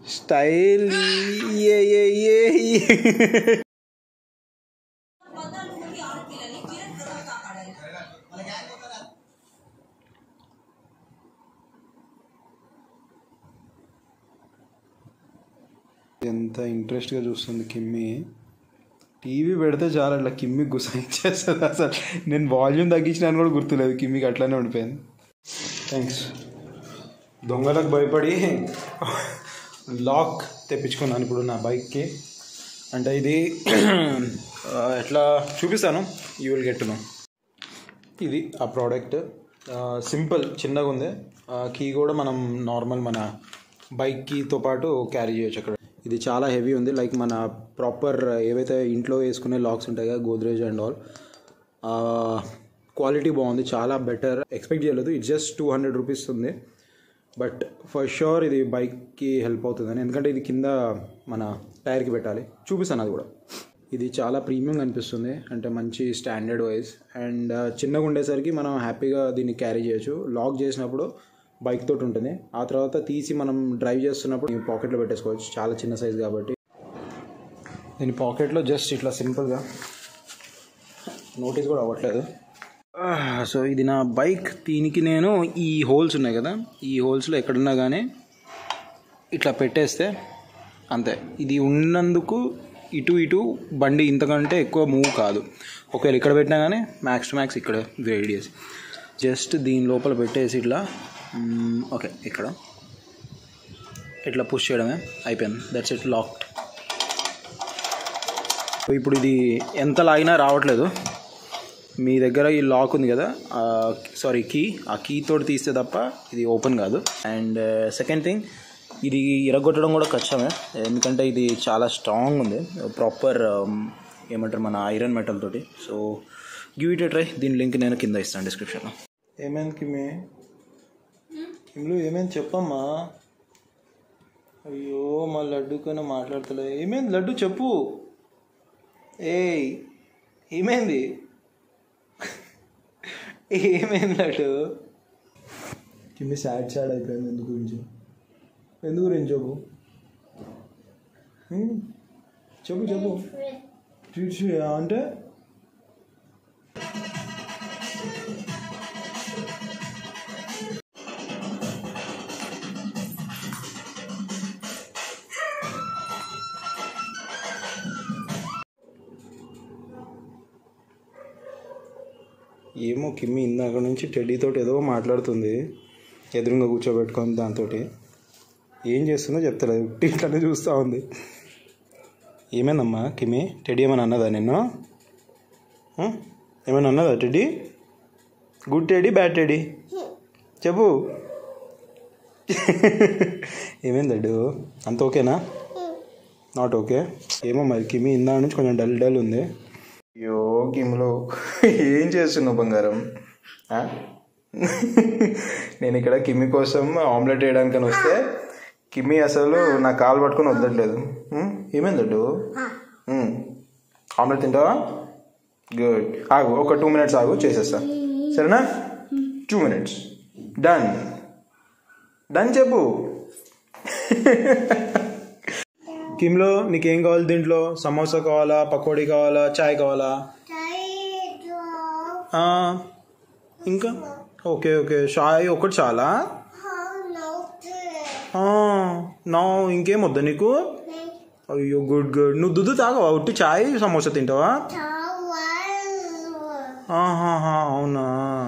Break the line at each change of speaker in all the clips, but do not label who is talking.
Style ఏ ఏ ఏ ఎంత ఇంట్రెస్ట్గా చూస్తుంది కిమ్మి టీవీ పెడితే చాలా అట్లా కిమ్మి గుసాయించేస్తుంది అసలు నేను వాల్యూమ్ తగ్గించినాను కూడా గుర్తులేదు కిమ్మికి అట్లానే ఉండిపోయింది థ్యాంక్స్ దొంగలకు భయపడి లాక్ తెప్పించుకున్నాను ఇప్పుడు నా బైక్కి అంటే ఇది ఆ, ఎట్లా చూపిస్తాను యూ విల్ గెట్ నో ఇది ఆ ప్రోడక్ట్ సింపుల్ చిన్నగా ఉంది కీ కూడా మనం నార్మల్ మన బైక్ కీతో పాటు క్యారీ చేయొచ్చు అక్కడ ఇది చాలా హెవీ ఉంది లైక్ మన ప్రాపర్ ఏవైతే ఇంట్లో వేసుకునే లాక్స్ ఉంటాయి కదా గోద్రేజ్ అండ్ ఆల్ క్వాలిటీ బాగుంది చాలా బెటర్ ఎక్స్పెక్ట్ చేయలేదు it just two hundred rupees ఉంది బట్ ఫర్ షూర్ ఇది బైక్కి హెల్ప్ అవుతుందని ఎందుకంటే ఇది కింద మన టైర్కి పెట్టాలి చూపిస్తాను అది కూడా ఇది చాలా ప్రీమియం అనిపిస్తుంది అంటే మంచి స్టాండర్డ్ వైజ్ అండ్ చిన్నగా ఉండేసరికి మనం హ్యాపీగా దీన్ని క్యారీ చేయొచ్చు లాక్ చేసినప్పుడు బైక్ తోటి ఉంటుంది ఆ తర్వాత తీసి మనం డ్రైవ్ చేస్తున్నప్పుడు పాకెట్లో పెట్టేసుకోవచ్చు చాలా చిన్న సైజ్ కాబట్టి దీని పాకెట్లో జస్ట్ ఇట్లా సింపుల్గా నోటీస్ కూడా అవ్వట్లేదు సో ఇది నా బైక్ దీనికి నేను ఈ హోల్స్ ఉన్నాయి కదా ఈ హోల్స్లో ఎక్కడున్నా కానీ ఇట్లా పెట్టేస్తే అంతే ఇది ఉన్నందుకు ఇటు ఇటు బండి ఇంతకంటే ఎక్కువ మూవ్ కాదు ఒకవేళ ఇక్కడ పెట్టినా కానీ మ్యాక్స్ టు మ్యాక్స్ ఇక్కడ రేడియస్ జస్ట్ దీని లోపల పెట్టేసి ఇట్లా మ్మ్, ఓకే ఇక్కడ ఇట్లా పుష్ చేయడమే అయిపోయింది దట్స్ ఇట్ లాక్డ్ ఇప్పుడు ఇది ఎంత లాగినా రావట్లేదు మీ దగ్గర ఈ లాక్ ఉంది కదా సారీ కీ ఆ కీ తోటి తీస్తే తప్ప ఇది ఓపెన్ కాదు అండ్ సెకండ్ థింగ్ ఇది ఇరగొట్టడం కూడా కష్టమే ఎందుకంటే ఇది చాలా స్ట్రాంగ్ ఉంది ప్రాపర్ ఏమంటారు మన ఐరన్ మెటల్ తోటి సో గివ్ ఇట్ ట్రై దీని లింక్ నేను కింద ఇస్తాను డిస్క్రిప్షన్లో ఏమైంది కిమ్మి కిమ్లు ఏమైంది చెప్పమ్మా అయ్యో మా లడ్డుకైనా మాట్లాడతలే ఏమైంది లడ్డు చెప్పు ఏయ్ ఏమైంది ఏమైంది లడ్డు కిమ్మి సాడ్ సాడ్ అయిపోయింది ఎందుకు గురించి ఎందుకు గురించి చెప్పు హ్మ్? చెప్పు చెప్పు ట్రీట్ చేయ అంటే ఏమో కిమ్మి ఇందాక నుంచి టెడ్డీతోటి ఏదో మాట్లాడుతుంది ఎదురుగా కూర్చోబెట్టుకొని దాంతో ఏం చేస్తుందో చెప్తలేదు ఉట్టి ఇట్లానే చూస్తూ ఉంది ఏమైందమ్మా కిమ్మి టెడ్డీ ఏమైనా అన్నదా నిన్ను ఆ? ఏమైనా అన్నదా teddy good teddy bad teddy చెప్పు ఏమైందడ్డు అంత ఓకేనా నాట్ ఓకే ఏమో మరి కిమ్మి ఇందా నుంచి కొంచెం డల్ డల్ ఉంది అయ్యో కిమ్లో ఏం చేస్తున్నావు బంగారం ఆ? నేను ఇక్కడ కిమ్మి కోసం ఆమ్లెట్ వేయడానికని వస్తే కిమ్మి అసలు నా కాలు పట్టుకొని వద్దట్లేదు ఉమ్, ఏమైందడ్డు ఉమ్, ఆమ్లెట్ తింటావా గుడ్ ఆగు ఒక టూ మినిట్స్ ఆగు చేసేస్తా సరేనా టూ మినిట్స్ డన్ డన్ చెప్పు కిమ్లో నీకేం కావాలి దీంట్లో సమోసా కావాలా పకోడీ కావాలా చాయ్ కావాలా ఆ, ఇంకా ఓకే ఓకే చాయ్ ఒకటి చాలా ఆ, నా ఇంకేం వద్దా నీకు అయ్యో గుడ్ గుడ్ నువ్వు దుద్దు తాగవా ఉట్టి చాయ్ సమోసా తింటావా ఆహాహా, అవునా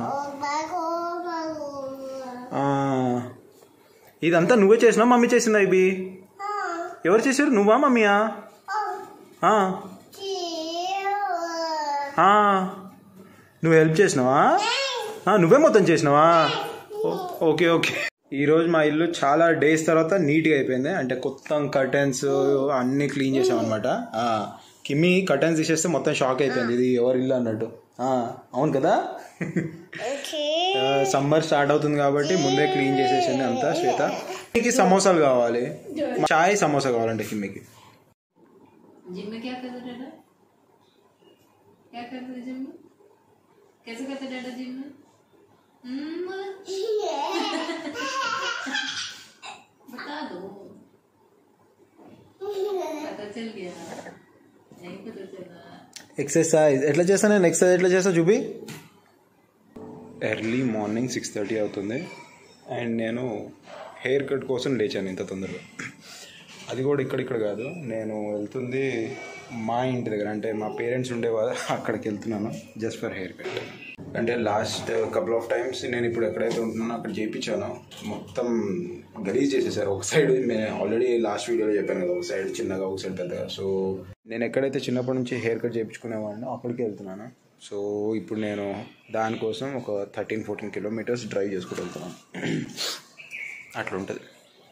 ఆ. ఇదంతా నువ్వే చేసినావు మమ్మీ చేసిందా ఇవి ఎవరు చేశారు నువ్వా మమ్మీయా ఆ, ఆ. నువ్వు హెల్ప్ చేసినావా ఆ, నువ్వే మొత్తం చేసినావా ఓ- ఓకే ఓకే ఈరోజు మా ఇల్లు చాలా డేస్ తర్వాత నీట్గా అయిపోయింది అంటే కొత్త కర్టెన్స్ అన్నీ క్లీన్ చేసాం అనమాట కిమ్మి కర్టెన్స్ తీసేస్తే మొత్తం షాక్ అయిపోయింది ఇది ఎవరి ఇల్లు అన్నట్టు ఆ, అవును కదా సమ్మర్ స్టార్ట్ అవుతుంది కాబట్టి ముందే క్లీన్ చేసేసింది అంతా శ్వేత కిమ్మికి సమోసాలు కావాలి చాయ్ సమోసా కావాలంటే కిమ్మికి
जिम में क्या करते डाडा क्या करते जिम में कैसे करते डाडा जिम में हम्म, बता दो चल गया नहीं पता चला
ఎక్సర్సైజ్ ఎట్లా చేస్తా నేను ఎక్సర్సైజ్ ఎట్లా చేస్తా చూపి ఎర్లీ మార్నింగ్ సిక్స్ థర్టీ అవుతుంది అండ్ నేను హెయిర్ కట్ కోసం లేచాను ఇంత తొందరగా అది కూడా ఇక్కడ ఇక్కడ కాదు నేను వెళ్తుంది మా ఇంటి దగ్గర అంటే మా పేరెంట్స్ ఉండేవారు అక్కడికి వెళ్తున్నాను జస్ట్ ఫర్ హెయిర్ కట్ అంటే లాస్ట్ కపుల్ ఆఫ్ టైమ్స్ నేను ఇప్పుడు ఎక్కడైతే ఉంటున్నానో అక్కడ చేయించాను మొత్తం గలీజ్ చేసేసారు ఒక సైడ్ నేను ఆల్రెడీ లాస్ట్ వీడియోలో చెప్పాను కదా ఒక సైడ్ చిన్నగా ఒక సైడ్ పెద్దగా సో నేను ఎక్కడైతే చిన్నప్పటి నుంచి హెయిర్ కట్ చేయించుకునేవాడినో అక్కడికి వెళ్తున్నాను సో ఇప్పుడు నేను దానికోసం ఒక థర్టీన్ ఫోర్టీన్ కిలోమీటర్స్ డ్రైవ్ చేసుకుంటూ వెళ్తున్నాను అట్లా ఉంటుంది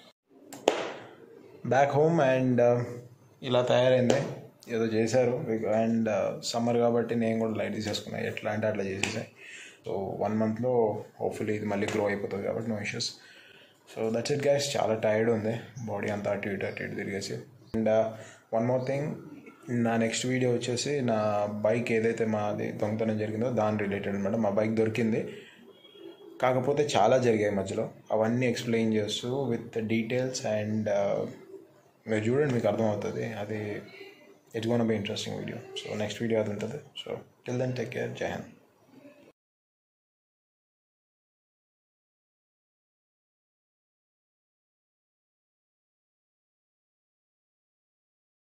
బ్యాక్ హోమ్ అండ్ ఇలా తయారైంది ఏదో చేశారు అండ్ సమ్మర్ కాబట్టి నేను కూడా లైట్ తీసేసుకున్నాను ఎట్లా అంటే అట్లా చేసేసాయి సో వన్ మంత్లో హోప్ఫుల్లీ ఇది మళ్ళీ గ్రో అయిపోతుంది కాబట్టి no issues so that's it guys చాలా టైర్డ్ ఉంది బాడీ అంతా అటు ఇటు అటు ఇటు తిరిగేసి అండ్ వన్ మోర్ థింగ్ నా నెక్స్ట్ వీడియో వచ్చేసి నా బైక్ ఏదైతే మాది దొంగతనం జరిగిందో దాని రిలేటెడ్ అనమాట మా బైక్ దొరికింది కాకపోతే చాలా జరిగాయి మధ్యలో అవన్నీ ఎక్స్ప్లెయిన్ చేస్తూ విత్ డీటెయిల్స్ అండ్ మీరు చూడండి మీకు అర్థమవుతుంది అది it's gonna be interesting video so next video అది ఉంటుంది so till then take care Jai Hind